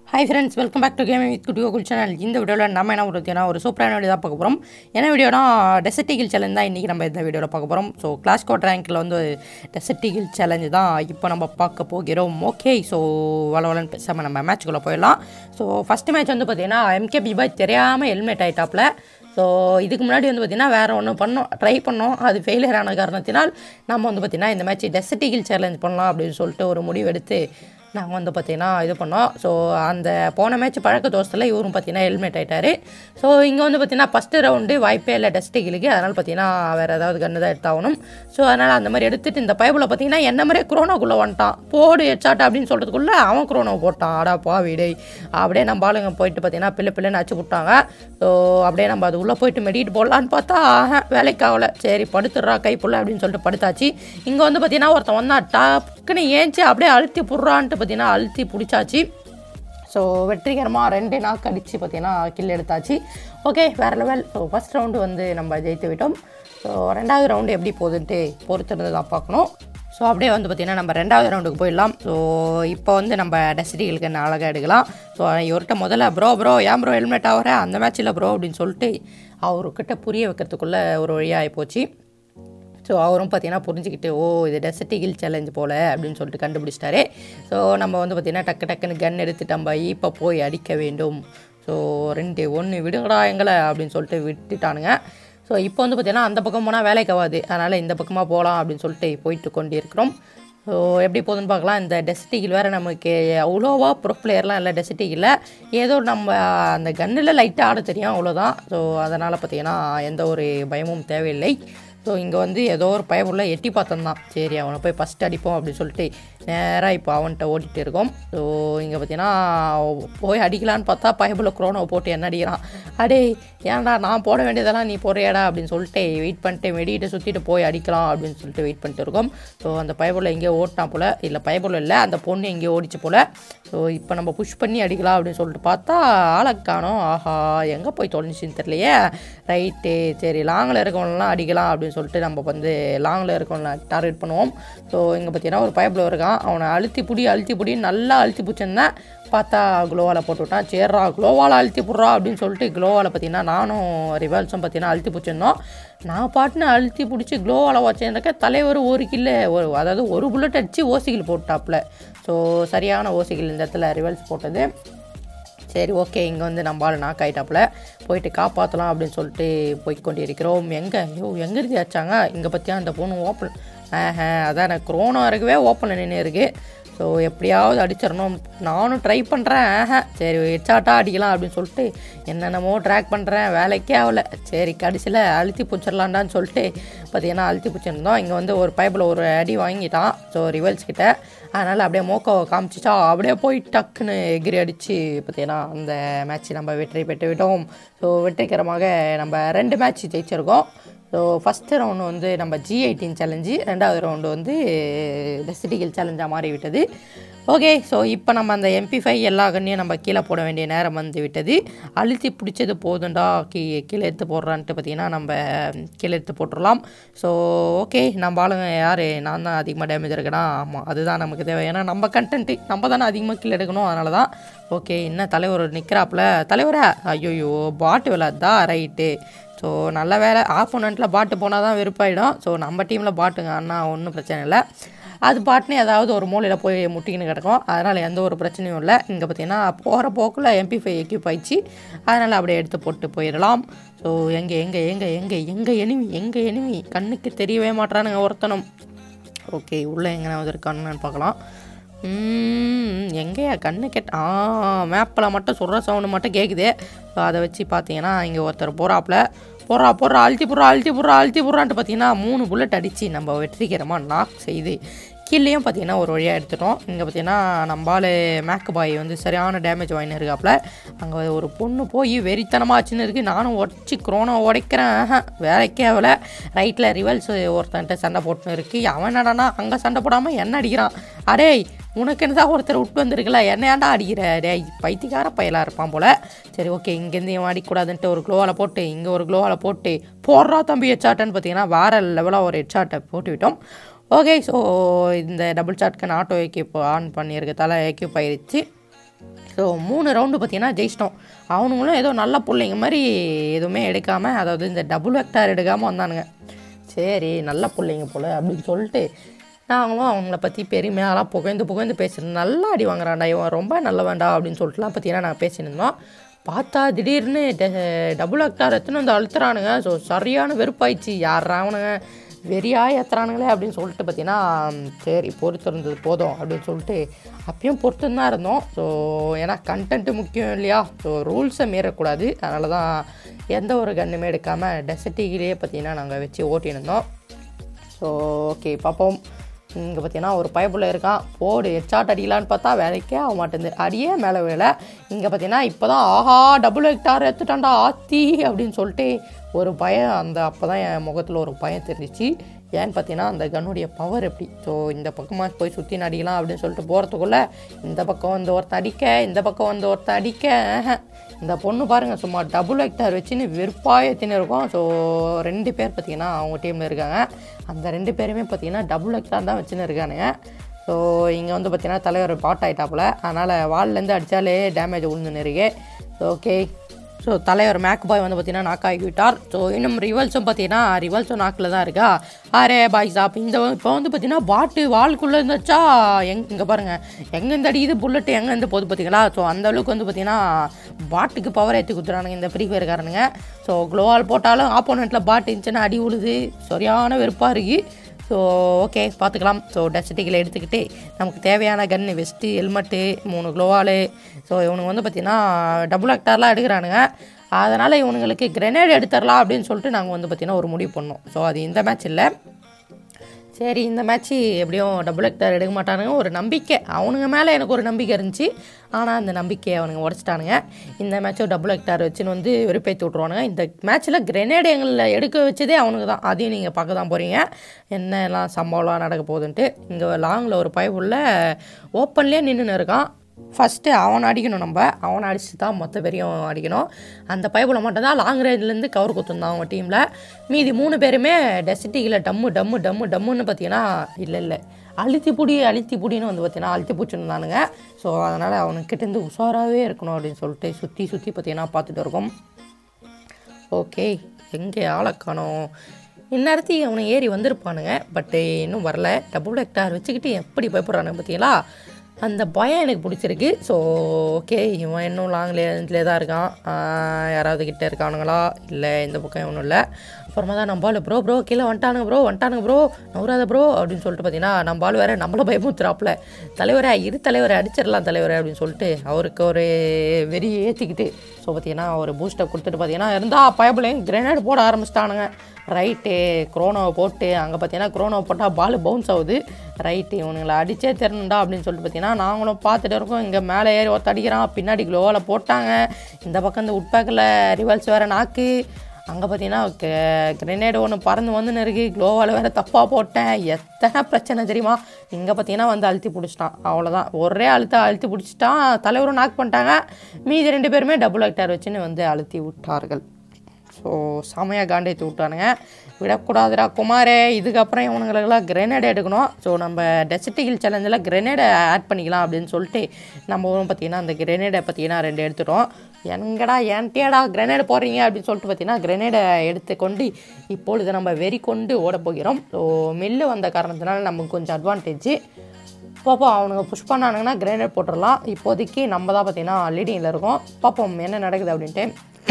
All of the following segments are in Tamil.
Hi friends welcome back to gaming with Kutty Gokul channel இந்த வீடியோவில் நம்ம என்ன பண்ணுறதுனா ஒரு சூப்பரான வீடியோ தான் பார்க்க போகிறோம் என்ன வீடியோனா டெசர்டிகில் சேலஞ்ச் தான் இன்றைக்கி நம்ம இந்த வீடியோவில் பார்க்க போகிறோம் ஸோ கிளாஸ் கோட் ரேங்க்கில் வந்து டெசர்டிகில் சேலஞ்சு தான் இப்போ நம்ம பார்க்க போகிறோம் ஓகே ஸோ வளவலன்னு பேசாமல் நம்ம மேட்ச்சுக்குள்ளே போயிடலாம் ஸோ ஃபஸ்ட்டு மேட்ச் வந்து பார்த்தீங்கன்னா எம்கே பிபாய் தெரியாமல் ஹெல்மெட் ஆகிட்டாப்பில் ஸோ இதுக்கு முன்னாடி வந்து பார்த்திங்கன்னா வேறு ஒன்று பண்ணோம் ட்ரை பண்ணோம் அது ஃபெயிலியர் ஆன காரணத்தினால் நம்ம வந்து பார்த்திங்கன்னா இந்த மேட்ச் டெசர்டிகில் சேலஞ்ச் பண்ணலாம் அப்படின்னு சொல்லிட்டு ஒரு முடிவு எடுத்து நாங்கள் வந்து பார்த்திங்கன்னா இது பண்ணோம் ஸோ அந்த போன மேட்ச் பழக்க தோசத்தில் இவரும் பார்த்தீங்கன்னா ஹெல்மெட் ஆகிட்டார் ஸோ இங்கே வந்து பார்த்தீங்கன்னா ஃபஸ்ட்டு ரவுண்டு வாய்ப்பே இல்லை டெஸ்டிகளுக்கு அதனால் பார்த்தீங்கன்னா வேறு ஏதாவது கன்று தான் எடுத்தாகணும் ஸோ அதனால் அந்த மாதிரி எடுத்துகிட்டு இந்த பைபிளில் பார்த்தீங்கன்னா என்ன மாதிரியே குரோனாக்குள்ளே வந்துட்டான் போடு ஹெட்ஷாட் அப்படின்னு சொல்கிறதுக்குள்ளே அவன் குரோனா போட்டான் அடா பாவி டேய் அப்படியே நம்ம ஆளுங்க போயிட்டு பார்த்தீங்கன்னா பிள்ளை பிள்ளைன்னு அச்சு விட்டாங்க ஸோ அப்படியே நம்ம அது உள்ளே போயிட்டு மெடிட்டு போடலான்னு பார்த்தா ஆஹா, வேலைக்கு ஆகலை சரி படுத்துடுறா கைப்புள்ள அப்படின்னு சொல்லிட்டு படுத்தாச்சு இங்கே வந்து பார்த்தீங்கன்னா ஒருத்தன் வந்தான் டக்குன்னு ஏஞ்சி அப்படியே அழுத்தி புடுறான்ட்டு பார்த்தீங்கன்னா அழுத்தி பிடிச்சாச்சு ஸோ வெற்றிகரமாக ரெண்டு நாக்கு அடித்து பார்த்தீங்கன்னா கில் எடுத்தாச்சு ஓகே வேறு லெவல் ஸோ ஃபஸ்ட் ரவுண்டு வந்து நம்ம ஜெயித்து விட்டோம் ஸோ ரெண்டாவது ரவுண்டு எப்படி போகுதுன்ட்டு பொறுத்திருந்து தான் பார்க்கணும் ஸோ அப்படியே வந்து பார்த்திங்கன்னா நம்ம ரெண்டாவது ரவுண்டுக்கு போயிடலாம் ஸோ இப்போ வந்து நம்ம டெசிட்டிகளுக்கு என்ன அழகாக எடுக்கலாம் ஸோ இவர்கிட்ட முதல்ல ப்ரோ ப்ரோ ஏன் ப்ரோ ஹெல்மெட் ஆகிற அந்த மேட்ச்சில் ப்ரோ அப்படின்னு சொல்லிட்டு அவர்கிட்ட புரிய வைக்கிறதுக்குள்ளே ஒரு வழியாக போச்சு ஸோ அவரும் பார்த்தீங்கன்னா புரிஞ்சுக்கிட்டு ஓ இது டெசர்டிகில் சேலஞ்ச் போல் அப்படின்னு சொல்லிட்டு கண்டுபிடிச்சிட்டாரு ஸோ நம்ம வந்து பார்த்திங்கன்னா டக்கு டக்குன்னு கன் எடுத்து நம்ம இப்போ போய் அடிக்க வேண்டும் ஸோ ரெண்டு ஒன்று விடுங்கடா எங்களை அப்படின்னு சொல்லிட்டு விட்டுட்டானுங்க ஸோ இப்போ வந்து பார்த்திங்கன்னா அந்த பக்கம் போனால் வேலைக்கு ஆகாது அதனால் இந்த பக்கமாக போகலாம் அப்படின்னு சொல்லிட்டு போயிட்டு கொண்டு இருக்கிறோம் ஸோ எப்படி போகுதுன்னு பார்க்கலாம் இந்த டெஸ்டிகில் வேறு நமக்கு அவ்வளோவா ப்ரோ பிளேயர்லாம் இல்லை டெஸ்டிகில் ஏதோ நம்ம அந்த கன்னில் லைட்டாக ஆட தெரியும் அவ்வளோதான் ஸோ அதனால் பார்த்தீங்கன்னா எந்த ஒரு பயமும் தேவையில்லை ஸோ இங்கே வந்து ஏதோ ஒரு பயமுள்ள எட்டி பார்த்தோம் தான் சரி அவனை போய் ஃபஸ்ட் அடிப்போம் அப்படின்னு சொல்லிட்டு நேராக இப்போ அவன்கிட்ட ஓட்டிகிட்டு இருக்கோம் ஸோ இங்கே பார்த்தீங்கன்னா போய் அடிக்கலான்னு பார்த்தா பயபுள்ள குரோனோ போட்டு என்ன அடிக்கிறான் அடே ஏன்டா நான் போட வேண்டியதெல்லாம் நீ போறியாடா அப்படின்னு சொல்லிட்டு வெயிட் பண்ணிட்டு வெடிக்கிட்டு சுற்றிட்டு போய் அடிக்கலாம் அப்படின்னு சொல்லிட்டு வெயிட் பண்ணிட்டு இருக்கோம் ஸோ அந்த பயபுள்ள எங்கேயோ ஓட்டான் போல் இல்லை பயபுள்ள இல்லை அந்த பொண்ணு எங்கேயோ ஓடிச்சு போல் ஸோ இப்போ நம்ம புஷ் பண்ணி அடிக்கலாம் அப்படின்னு சொல்லிட்டு பார்த்தா ஆளை காணோம் ஆஹா எங்கே போய் தொலைஞ்சிச்சின்னு தெரியலையே ரைட்டு சரி லாங்கில் இருக்கவனெலாம் அடிக்கலாம் அப்படின்னு சொல்லிட்டு நம்ம வந்து லாங்கில் இருக்கவனை டார்கெட் பண்ணுவோம் ஸோ இங்கே பார்த்தீங்கன்னா ஒரு பைப்பில் இருக்கான் அவனை அழுத்தி புடி அழுத்தி புடி நல்லா அழுத்தி பிடிச்சிருந்தேன் பார்த்தா குளோவால் போட்டு விட்டான் சேர்றா குளோவால் அழுத்தி புடுறா அப்படின்னு சொல்லிட்டு குளோவால் பார்த்தீங்கன்னா நானும் ரிவல்ஸும் பார்த்தீங்கன்னா அழுத்தி பிடிச்சிருந்தோம் நான் பாட்டுன்னு அழுத்தி பிடிச்சி குளோவால் வச்சிருந்தக்க தலைவர் ஒரு கில்லு ஒரு அதாவது ஒரு புல்லட் அடித்து ஓசிகள் போட்டாப்புல ஸோ சரியான ஓசிகள் இந்த இடத்துல ரிவல்ஸ் போட்டது சரி ஓகே இங்கே வந்து நம்ம ஆள் நாக் ஆகிட்டாப்புல போயிட்டு காப்பாற்றலாம் அப்படின்னு சொல்லிட்டு போய் கொண்டு இருக்கிறோம் எங்கே ஐயோ எங்கே இருந்து ஆச்சாங்க இங்கே பற்றியா அந்த பொண்ணு ஓப்பன் ஆஹ அதான் எனக்கு குரோனா இருக்கவே ஓப்பனில் நின்று இருக்கு ஸோ எப்படியாவது அடிச்சிடணும் நானும் ட்ரை பண்ணுறேன் ஆஹ சரி ஹெச்சாட்டா அடிக்கலாம் அப்படின்னு சொல்லிட்டு என்னென்னமோ ட்ராக் பண்ணுறேன் வேலைக்கே ஆகலை சரி கடைசியில் அழுத்தி பிடிச்சிடலான்டான்னு சொல்லிட்டு பார்த்தீங்கன்னா அழுத்தி பிடிச்சிருந்தோம் இங்கே வந்து ஒரு பைப்பில் ஒரு அடி வாங்கிட்டான் ஸோ ரிவல்ஸ் கிட்ட அதனால் அப்படியே மோக்கோவை காமிச்சிச்சா அப்படியே போய் டக்குன்னு எகிரி அடித்து பார்த்தீங்கன்னா அந்த மேட்ச் நம்ம வெற்றி பெற்று விட்டோம் ஸோ வெற்றிகரமாக நம்ம ரெண்டு மேட்ச் ஜெயிச்சிருக்கோம் ஸோ ஃபஸ்ட்டு ரவுண்டு வந்து நம்ம ஜி எயிட்டீன் சேலஞ்சு ரெண்டாவது ரவுண்டு வந்து டெசிட்டிகல் சேலஞ்சாக மாறி விட்டது ஓகே ஸோ இப்போ நம்ம அந்த எம்பி ஃபைவ் எல்லா கண்ணையும் நம்ம கீழே போட வேண்டிய நேரம் வந்து விட்டது அழுத்தி பிடிச்சது போதுண்டா கீ கீழே எடுத்து போடுறான்ட்டு பார்த்தீங்கன்னா நம்ம கீழே எடுத்து போட்டுடலாம் ஸோ ஓகே நம்ம ஆளுங்க யார் நான் தான் அதிகமாக டேமேஜ் இருக்கேனா ஆமாம் அதுதான் நமக்கு தேவை ஏன்னா நம்ம கண்டென்ட்டு நம்ம தானே அதிகமாக கீழே எடுக்கணும் அதனால தான் ஓகே என்ன தலைவர் நிற்கிறாப்புல தலைவரா ஐயோயோ பாட்டு விளாட்தா ரைட்டு ஸோ நல்ல வேலை ஆப்போனண்ட்டில் பாட்டு போனால் தான் வெறுப்பாயிடும் ஸோ நம்ம டீமில் பாட்டுங்க அண்ணா ஒன்றும் பிரச்சனை இல்லை அது பாட்டுன்னு ஏதாவது ஒரு மூலையில் போய் முட்டிக்கின்னு கிடக்கும் அதனால் எந்த ஒரு பிரச்சனையும் இல்லை இங்கே பார்த்தீங்கன்னா போகிற போக்கில் எம்பி ஃபைவ் எக்யூப் ஆயிடுச்சு அதனால் அப்படியே எடுத்து போட்டு போயிடலாம் ஸோ எங்கே எங்கே எங்கே எங்கே எங்கே எனிமி எங்கே எனிமி கண்ணுக்கு தெரியவே மாட்டானுங்க ஒருத்தனும் ஓகே உள்ளே எங்கேனாவது இருக்கானுன்னு பார்க்கலாம் ம், எங்கேயா கண்ணு கெட்ட ஆ மேப்பில் மட்டும் சொல்கிற சவுண்டு மட்டும் கேட்குது ஸோ அதை வச்சு பார்த்தீங்கன்னா இங்கே ஒருத்தர் போகிறாப்புல போடுறா போடுறா அழுத்தி போடுறா அழுத்தி போடுறா அழுத்தி போடுறான்ட்டு பார்த்தீங்கன்னா மூணு புல்லட் அடித்து நம்ம வெற்றிகரமாக நாக் செய்து கீழேயும் பார்த்தீங்கன்னா ஒரு வழியாக எடுத்துட்டோம் இங்கே பார்த்தீங்கன்னா நம்பால் மேக்கு பாய் வந்து சரியான டேமேஜ் வாங்கினு இருக்காப்புல அங்கே ஒரு பொண்ணு போய் வெறித்தனமாக ஆச்சுன்னு இருக்குது நானும் உடச்சி குரோனா உடைக்கிறேன் ஆஹா, வேலைக்கே ஆகலை ரைட்டில் ரிவல்ஸ் ஒருத்தன்ட்ட சண்டை போட்டுன்னு இருக்குது அவன் என்னடானா அங்கே சண்டை போடாமல் என்ன அடிக்கிறான் அடே உனக்கு என்னதான் ஒருத்தர் விட்டு வந்திருக்கல என்ன ஏன்டா அடிக்கிற டேய் பைத்தியக்கார பயலாக இருப்பான் போல் சரி ஓகே இங்கேருந்து இவன் அடிக்கக்கூடாதுன்ட்டு ஒரு க்ளோவால் போட்டு இங்கே ஒரு க்ளோவால் போட்டு போடுறா தம்பி ஹெட்ஷாட்டுன்னு பார்த்தீங்கன்னா வேறு லெவலாக ஒரு ஹெட்ஷாட்டை போட்டு விட்டோம் ஓகே ஸோ இந்த double shotgun auto equip on பண்ணியிருக்கதால எக்யூப் ஆயிடுச்சு ஸோ ஸோ மூணு ரவுண்டு பார்த்தீங்கன்னா ஜெயிச்சிட்டோம் அவனுங்களும் ஏதோ நல்ல பிள்ளைங்க மாதிரி எதுவுமே எடுக்காமல் அதாவது இந்த டபுள் வெக்டார் எடுக்காமல் வந்தானுங்க சரி நல்ல பிள்ளைங்க போல் அப்படின்னு சொல்லிட்டு நாங்களும் அவங்கள பற்றி பெருமையாலாம் புகழ்ந்து புகழ்ந்து பேசுகிறோம் நல்லா அடி வாங்குறான்டா இவன் ரொம்ப நல்ல வேண்டாம் அப்படின்னு சொல்லிட்டுலாம் பார்த்தீங்கன்னா நாங்கள் பேசினிருந்தோம் பார்த்தா திடீர்னு டபுள் வெக்டார் எத்தனை வந்து அழுத்துறானுங்க ஸோ சரியான வெறுப்பாயிடுச்சு யார் அவனுங்க வெறியாக ஏற்றுறானுங்களே அப்படின்னு சொல்லிட்டு பார்த்தீங்கன்னா சரி பொறுத்து இருந்தது போதும் அப்படின்னு சொல்லிட்டு அப்பயும் பொறுத்து தான் இருந்தோம் ஸோ ஏன்னா கண்டென்ட்டு முக்கியம் இல்லையா ஸோ ரூல்ஸை மீறக்கூடாது அதனால தான் எந்த ஒரு கண்ணுமே எடுக்காமல் டெசர்ட்டிகிலேயே பார்த்தீங்கன்னா நாங்கள் வச்சு ஓட்டியிருந்தோம் ஸோ ஓகே பார்ப்போம் இங்கே பார்த்தீங்கன்னா ஒரு பைப்புள்ள இருக்கான் போடு ஹெட்ஷாட் அடிக்கலான்னு பார்த்தா வேலைக்கே ஆக மாட்டேங்குது அடியே மேலே வேலை இங்கே பார்த்தீங்கன்னா இப்போ தான் ஆஹா டபுள் ஹெக்டார் எடுத்துட்டான்டா ஆத்தி அப்படின்னு சொல்லிட்டு ஒரு பயம் அந்த அப்போ தான் என் முகத்தில் ஒரு பயம் தெரிஞ்சிச்சு ஏன்னு பார்த்தீங்கன்னா அந்த கன்னுடைய பவர் எப்படி ஸோ இந்த பக்கமாக போய் சுற்றி நடிக்கலாம் அப்படின்னு சொல்லிட்டு போகிறதுக்குள்ளே இந்த பக்கம் வந்து ஒருத்தன் அடிக்க இந்த பக்கம் வந்து ஒருத்தன் அடிக்க ஆஹா. இந்த பொண்ணு பாருங்கள் சும்மா டபுள் ஹெக்டார் வச்சுன்னு வெறுப்பாயத்தின்னு இருக்கும் ஸோ ரெண்டு பேர் பார்த்தீங்கன்னா அவங்க டீமில் இருக்காங்க அந்த ரெண்டு பேருமே பார்த்தீங்கன்னா டபுள் ஹெக்டார் தான் வச்சுன்னு இருக்கானுங்க ஸோ இங்கே வந்து பார்த்தீங்கன்னா தலைவர் பாட் ஆகிட்டாப்புல அதனால் வால்லேருந்து அடித்தாலே டேமேஜ் விழுந்துன்னு இருக்கு ஓகே ஸோ தலைவர் மேக் பாய் வந்து பார்த்தீங்கன்னா நாக் ஆகி விட்டார் ஸோ இன்னும் ரிவல்ஸும் பார்த்தீங்கன்னா ரிவல்ஸும் நாக்கில் தான் இருக்கா அரே பாய் சாப் இந்த இப்போ வந்து பார்த்தீங்கன்னா பாட்டு வால்குள்ளே இருந்துச்சா எங் இங்கே பாருங்கள் எங்கேருந்து அடிக்குது புல்லட்டு எங்கேருந்து போகுது பார்த்தீங்களா ஸோ அந்த அளவுக்கு வந்து பார்த்தீங்கன்னா பாட்டுக்கு பவர் ஏற்றி கொடுத்துறானுங்க இந்த ஃப்ரீ ஃபயர்காரனுங்க ஸோ க்ளோவால் போட்டாலும் ஆப்போனண்ட்டில் பாட்டு இருந்துச்சுன்னா அடி உழுது சரியான வெறுப்பாக இருக்குது ஸோ ஓகே பார்த்துக்கலாம் ஸோ டஸ்டிக்கில் எடுத்துக்கிட்டு நமக்கு தேவையான கன்று வெஸ்ட்டு ஹெல்மெட்டு மூணு க்ளோவாலு ஸோ இவனுங்க வந்து பார்த்திங்கன்னா டபுள் ஆக்டார்லாம் எடுக்கிறானுங்க அதனால் இவனுங்களுக்கு கிரெனேட் எடுத்துடலாம் அப்படின்னு சொல்லிட்டு நாங்கள் வந்து பார்த்திங்கன்னா ஒரு முடிவு பண்ணோம் ஸோ அது இந்த மேட்ச் இல்லை சரி இந்த மேட்ச்சு எப்படியும் டபுள் ஹெக்டர் எடுக்க மாட்டானுங்க ஒரு நம்பிக்கை அவனுங்க மேலே எனக்கு ஒரு நம்பிக்கை இருந்துச்சு ஆனால் அந்த நம்பிக்கையை அவனுங்க உடச்சிட்டானுங்க இந்த மேட்சும் டபுள் ஹெக்டார் வச்சுன்னு வந்து வெறுப்பேற்றி விட்ருவானுங்க இந்த மேட்ச்சில் கிரெனேட் எங்களில் எடுக்க வச்சதே அவனுக்கு தான் அதையும் நீங்கள் பார்க்க தான் போகிறீங்க என்னெல்லாம் சம்பவம்லாம் நடக்க போகுதுன்ட்டு இங்கே லாங்கில் ஒரு பைப் உள்ள ஓப்பன்லேயே நின்றுன்னு இருக்கான் ஃபஸ்ட்டு அவனை அடிக்கணும் நம்ம அவனை அடிச்சு தான் மொத்த பேரையும் அடிக்கணும் அந்த பைப்பில் மட்டும்தான் லாங் ரேஞ்சிலேருந்து கவர் குத்துந்தான் அவங்க டீமில் மீதி மூணு பேருமே டெசிட்டிக்கில் டம்மு டம்மு டம்மு டம்முன்னு பார்த்தீங்கன்னா இல்லை இல்லை அழுத்தி புடி அழுத்தி புடின்னு வந்து பார்த்தீங்கன்னா அழுத்தி பிடிச்சிருந்தானுங்க ஸோ அதனால் அவனுக்கிட்டேருந்து உஷாராகவே இருக்கணும் அப்படின்னு சொல்லிட்டு சுற்றி சுற்றி பார்த்தீங்கன்னா பார்த்துட்டு இருக்கோம் ஓகே எங்கே ஆளை காணோம் இந்நேரத்துக்கு அவனை ஏறி வந்திருப்பானுங்க பட்டு இன்னும் வரல டபுள் ஹெக்டார் வச்சுக்கிட்டு எப்படி பயப்படுறானுங்க பார்த்தீங்களா அந்த பயம் எனக்கு பிடிச்சிருக்கு ஸோ ஓகே இவன் இன்னும் லாங் ரேஞ்சிலே தான் இருக்கான் ஆஹ் யாராவது கிட்ட இருக்கானுங்களா இல்லை இந்த பக்கம் இவனும் இல்லை அப்புறமா தான் நம்ம ப்ரோ ப்ரோ கீழே வந்துட்டானுங்க ப்ரோ வந்துட்டானுங்க ப்ரோ நவராத ப்ரோ அப்படின்னு சொல்லிட்டு பார்த்தீங்கன்னா நம்ம ஆள் வேறு நம்மள பயமுத்துறாப்புல தலைவரே இரு தலைவரை அடிச்சிடலாம் தலைவரே அப்படின்னு சொல்லிட்டு அவருக்கு ஒரு வெறி ஏற்றிக்கிட்டு ஸோ பார்த்தீங்கன்னா ஒரு பூஸ்டை கொடுத்துட்டு பார்த்தீங்கன்னா இருந்தால் பயபிளையும் கிரேனேட் போட ஆரம்பிச்சிட்டானுங்க ரைட்டு குரோனோவை போட்டு அங்கே பார்த்தீங்கன்னா குரோனோவை போட்டால் பால் பவுன்ஸ் ஆகுது ரைட்டு இவனுங்களை அடிச்சே திறனுண்டா அப்படின்னு சொல்லிட்டு பார்த்தீங்கன்னா நாங்களும் பார்த்துட்டு இருக்கோம் இங்கே மேலே ஏறி ஒருத்த அடிக்கிறான் பின்னாடி க்ளோவில் போட்டாங்க இந்த பக்கம் இந்த உட்பேக்கில் ரிவல்ஸ் வேறு நாக்கு அங்கே பார்த்தீங்கன்னா கிரெனேடு ஒன்று பறந்து வந்துன்னு இருக்கு க்ளோவால் வேறு தப்பாக போட்டேன் எத்தனை பிரச்சனை தெரியுமா இங்கே பார்த்தீங்கன்னா வந்து அழுத்தி பிடிச்சிட்டான் அவ்வளோதான் ஒரே அழுத்த அழுத்தி பிடிச்சிட்டான் தலைவரும் நாக் பண்ணிட்டாங்க மீதி ரெண்டு பேருமே டபுள் ஆக்டார் வச்சுன்னு வந்து அழுத்தி விட்டார்கள் ஸோ செமையாக காண்டேத்தி விட்டானுங்க விடக்கூடாதுடா குமாரே இதுக்கப்புறம் இவனுங்களுக்கெல்லாம் கிரெனேட் எடுக்கணும் ஸோ நம்ம டெசிட்டிகல் சேலஞ்சில் கிரெனேடை ஆட் பண்ணிக்கலாம் அப்படின்னு சொல்லிட்டு நம்ம ஊரும் பார்த்தீங்கன்னா அந்த கிரெனேடை பார்த்தீங்கன்னா ரெண்டு எடுத்துட்டோம் எங்கடா என்கிட்டயாடா கிரெனேட் போடுறீங்க அப்படின்னு சொல்லிட்டு பார்த்தீங்கன்னா கிரெனேடை எடுத்துக்கொண்டு இப்பொழுது நம்ம வெறி கொண்டு ஓட போகிறோம் ஸோ மில்லு வந்த காரணத்தினால நமக்கு கொஞ்சம் அட்வான்டேஜ் பார்ப்போம் அவனுங்க புஷ் பண்ணானுங்கன்னா கிரைண்டர் போட்டுடலாம் இப்போதைக்கு நம்ம தான் பார்த்தீங்கன்னா லீடிங்கில் இருக்கோம் பார்ப்போம் என்ன நடக்குது அப்படின்ட்டு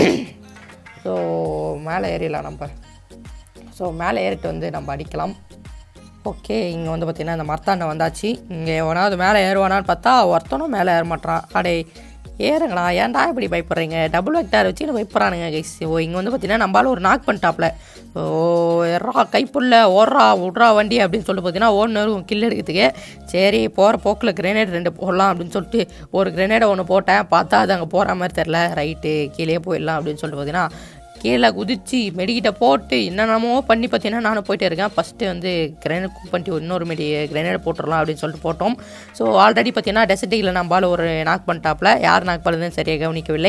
ஸோ மேலே ஏறிடலாம் நம்ம ஸோ மேலே ஏறிட்டு வந்து நம்ம அடிக்கலாம் ஓகே இங்கே வந்து பார்த்தீங்கன்னா இந்த மரத்தாண்டை வந்தாச்சு இங்கே எவனாவது மேலே ஏறுவானான்னு பார்த்தா ஒருத்தனும் மேலே ஏற மாட்டான் அடே ஏறுங்களா ஏன்டா இப்படி பயப்படுறீங்க டபுள் வெக்டார் வச்சு பயப்படுறானுங்க கைஸ் ஓ இங்கே வந்து பார்த்தீங்கன்னா நம்மளால ஒரு நாக் பண்ணிட்டாப்ல ஓ எறா கைப்புள்ள ஓடுறா விட்றா வண்டி அப்படின்னு சொல்லிட்டு பார்த்தீங்கன்னா ஓடுனரும் கில் எடுக்கிறதுக்கு சரி போகிற போக்கில் கிரெனேட் ரெண்டு போடலாம் அப்படின்னு சொல்லிட்டு ஒரு கிரெனேடை ஒன்று போட்டேன் பார்த்தா அது அங்கே போகிற மாதிரி தெரில ரைட்டு கீழே போயிடலாம் அப்படின்னு சொல்லிட்டு பார்த்தீங்கன்னா கீழே குதிச்சு மெடிக்கிட்ட போட்டு என்னென்னமோ பண்ணி பார்த்தீங்கன்னா நானும் போயிட்டே இருக்கேன் ஃபஸ்ட்டு வந்து கிரைனேட் குக் பண்ணிட்டு இன்னொரு மெடி கிரைனேட் போட்டுடலாம் அப்படின்னு சொல்லிட்டு போட்டோம் ஸோ ஆல்ரெடி பார்த்தீங்கன்னா டெசர்ட்டியில் நம்மளால் ஒரு நாக் பண்ணிட்டாப்ல யார் நாக் பண்ணதுன்னு சரியாக கவனிக்கவில்லை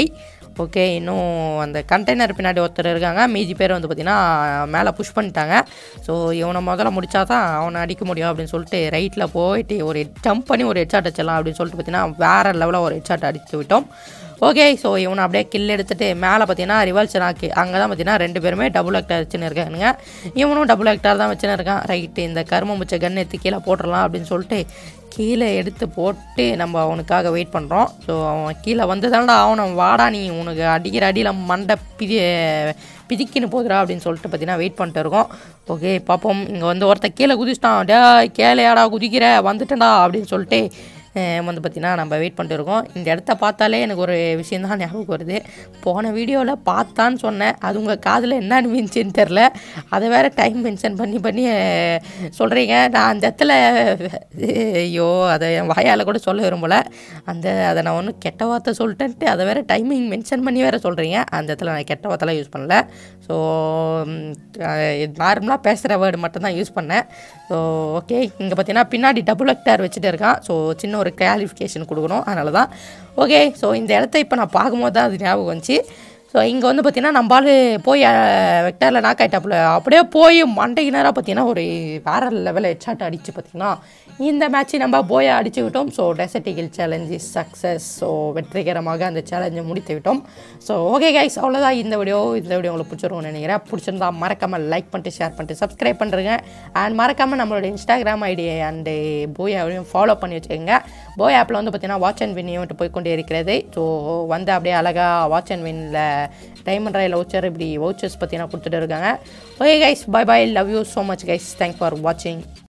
ஓகே இன்னும் அந்த கண்டெய்னர் பின்னாடி ஒருத்தர் இருக்காங்க மீதி பேர் வந்து பார்த்திங்கன்னா மேலே புஷ் பண்ணிட்டாங்க ஸோ இவனை முதல்ல முடிச்சா தான் அவனை அடிக்க முடியும் அப்படின்னு சொல்லிட்டு ரைட்டில் போயிட்டு ஒரு ஜம்ப் பண்ணி ஒரு ஹெட்ஷாட் அடிச்சிடலாம் அப்படின்னு சொல்லிட்டு பார்த்தீங்கன்னா வேறு லெவலில் ஒரு ஹெட்ஷாட் அடித்து விட்டோம் ஓகே ஸோ இவனை அப்படியே கில் எடுத்துட்டு மேலே பார்த்தீங்கன்னா ரிவல்சன் ஆக்கி அங்கே தான் பார்த்தீங்கன்னா ரெண்டு பேருமே டபுள் ஆக்டர் வச்சுன்னு இருக்கானுங்க இவனும் டபுள் ஆக்டர் தான் வச்சுன்னு இருக்கான் ரைட்டு இந்த கரும முச்ச கன் எடுத்து கீழே போட்டுடலாம் அப்படின்னு சொல்லிட்டு கீழே எடுத்து போட்டு நம்ம அவனுக்காக வெயிட் பண்ணுறோம் ஸோ அவன் கீழே வந்து தானடா அவனை வாடா நீ உனக்கு அடிக்கிற அடியில் மண்டை பிதி பிதிக்கின்னு போகுதுடா அப்படின்னு சொல்லிட்டு பார்த்தீங்கன்னா வெயிட் பண்ணிட்டு இருக்கோம் ஓகே பார்ப்போம் இங்கே வந்து ஒருத்தன் கீழே குதிச்சிட்டான் டே கேளையாடா குதிக்கிற வந்துட்டேன்டா அப்படின்னு சொல்லிட்டு அஹ் வந்து பார்த்திங்கன்னா நம்ம வெயிட் பண்ணிட்டு இருக்கோம் இந்த இடத்த பார்த்தாலே எனக்கு ஒரு விஷயம் தான் ஞாபகம் வருது போன வீடியோவில் பார்த்தான்னு சொன்னேன் அது உங்கள் காதில் என்ன மீன்ச்சுன்னு தெரில அதை வேறு டைம் மென்ஷன் பண்ணி பண்ணி சொல்கிறீங்க நான் அந்த இடத்துல ஐயோ அதை என் வாயால் கூட சொல்ல விரும்பல அந்த அதை நான் ஒன்றும் கெட்ட வார்த்தை சொல்லிட்டேன்ட்டு அதை வேறு டைமிங் மென்ஷன் பண்ணி வேறு சொல்கிறீங்க அந்த இடத்துல நான் கெட்ட வார்த்தைலாம் யூஸ் பண்ணல ஸோ நார்மலாக பேசுகிற வேர்டு மட்டும்தான் யூஸ் பண்ணேன் ஸோ ஓகே இங்கே பார்த்தீங்கன்னா பின்னாடி டபுள் ஆக்டர் வச்சுட்டு இருக்கான் ஸோ சின்ன ஒரு கிளாரிஃபிகேஷன் கொடுக்கணும் அதனால தான் ஓகே ஸோ இந்த இடத்த இப்போ நான் பார்க்கும்போது தான் அது ஞாபகம் வந்துச்சு ஸோ இங்கே வந்து பார்த்தீங்கன்னா நம்மளால் போய் வெக்டரில் நாக் ஆகிட்டாப்புல அப்படியே போய் மண்டைக்கு நேராக பார்த்தீங்கன்னா ஒரு வேற லெவலில் ஹெட்ஷாட் அடித்து பார்த்தீங்கன்னா இந்த மேட்ச் நம்ம போய் அடிச்சு விட்டோம் so tactical challenge is success so வெற்றிகரமாக அந்த சேலஞ்சை முடித்து விட்டோம் ஸோ ஓகே கைஸ் அவ்வளோதான் இந்த வீடியோ இந்த வீடியோ உங்களுக்கு பிடிச்சிருக்கும்னு நினைக்கிறேன் பிடிச்சிருந்தா மறக்காமல் லைக் பண்ணிட்டு ஷேர் பண்ணிட்டு சப்ஸ்கிரைப் பண்ணுறேங்க அண்ட் மறக்காமல் நம்மளோட இன்ஸ்டாகிராம் ஐடி அண்டு போய் அப்படியும் ஃபாலோ பண்ணி வச்சுக்கோங்க போய் ஆப்பில் வந்து பார்த்தீங்கன்னா வாட்ச் அண்ட் வின் ஈவெண்ட் போய் கொண்டே இருக்கிறது ஸோ வந்து அப்படியே அழகாக வாட்ச் அண்ட் வின்னில் டைமண்ட் ராயில் வவுச்சர் இப்படி வவுச்சர்ஸ் பார்த்தீங்கன்னா கொடுத்துட்டு இருக்காங்க okay guys bye bye love you so much guys thank for வாட்சிங்